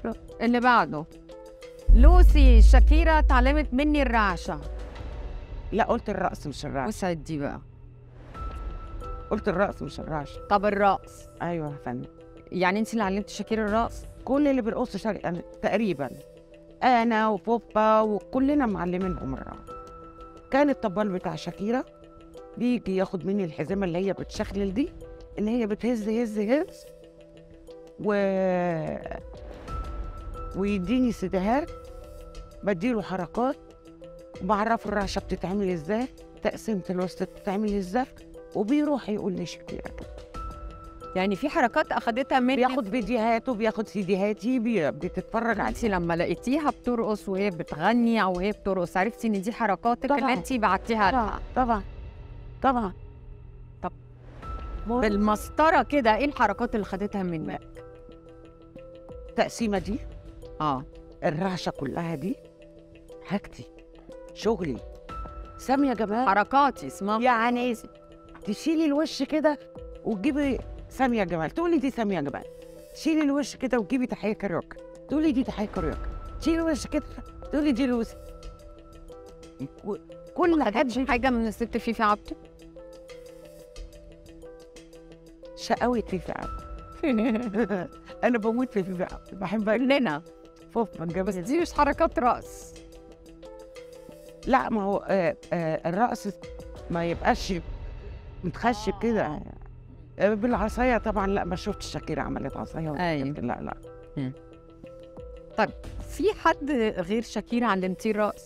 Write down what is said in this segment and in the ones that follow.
شكرا اللي بعده لوسي شاكيرا تعلمت مني الرعشه لا قلت الرقص مش الرعش وسعد دي بقى قلت الرقص مش الرعش طب الرقص ايوه يا فندم يعني انت اللي علمتي شاكيرا الرقص كل اللي بيرقصوا شر... أنا تقريبا انا وبوبا وكلنا معلمينهم الرقص كان الطبال بتاع شاكيرا بيجي ياخد مني الحزمه اللي هي بتشخلل دي اللي هي بتهز هز هز و ويديني سيديهات بديله حركات بعرفه الرعشه بتتعمل ازاي تقسيمه الوسط بتتعمل ازاي وبيروح يقول لي شاكيرا يعني في حركات اخدتها منك بياخد فيديوهاته بياخد سيديهاتي بي... بتتفرج على انت لما لقيتيها بترقص وهي بتغني او وهي بترقص عرفتي ان دي حركاتك طبعاً. اللي انت بعتيها لها طبعا طبعا طب مو- بالمسطره كده ايه الحركات اللي خدتها منك التقسيمه دي اه الرعشه كلها دي حاجتي شغلي ساميه جمال حركاتي اسمها يعني تشيلي الوش كده وتجيبي ساميه جمال تقولي دي ساميه جمال تشيلي الوش كده وتجيبي تحيه كاريوكا تقولي دي تحيه كاريوكا تشيلي الوش كده تقولي دي لوسي و- كل خدتش حاجه حاجه من الست فيفي عبده شقاوة فيفي عبد انا بموت في فيفي عبد بحبها كلنا فوف من بس جبل دي مش حركات رقص لا ما هو آه آه الرقص ما يبقاش متخشب كده آه، بالعصايه طبعا لا ما شفتش شاكيرا عملت عصايه ولا أيوة. كده. لا لا في حد غير شاكيرا علمتيه الرقص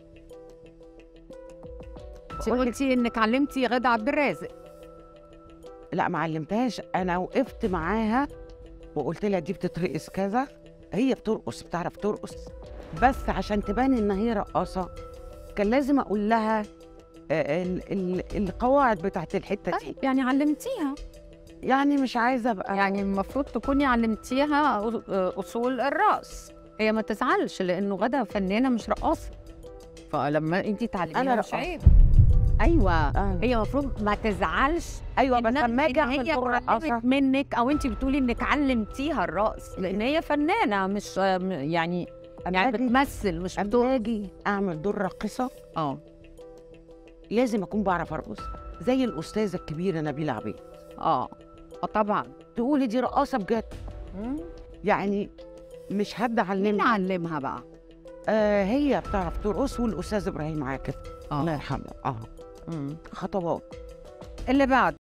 انت قلتي انك علمتي غادة عبد الرازق لا ما علمتهاش انا وقفت معاها وقلت لها دي بتترقص كذا هي بترقص بتعرف ترقص بس عشان تبان ان هي رقاصه كان لازم اقول لها آه، ال- ال- القواعد بتاعت الحته دي طيب يعني علمتيها يعني مش عايزه ابقى يعني المفروض تكوني علمتيها أ- اصول الرقص هي ما تزعلش لانه غدا فنانه مش رقاصه فلما انت تعلميها أنا مش رقاصة. عيب ايوه آه. هي المفروض ما تزعلش ايوه بس إنها- لما اجي إن اعمل هي دور رقاصه اتعلمت منك او انت بتقولي انك علمتيها الرقص لان هي فنانه مش يعني أما يعني أجي- بتمثل مش بتقول اما اجي اعمل دور راقصه اه لازم اكون بعرف ارقص زي الاستاذه الكبيره نبيله عبيد اه اه طبعا تقولي دي رقاصه بجد يعني مش حد مين علمني علمها بقى آه هي بتعرف ترقص والاستاذ ابراهيم عاكف الله اه يرحمه اه مم. خطوات اللي بعد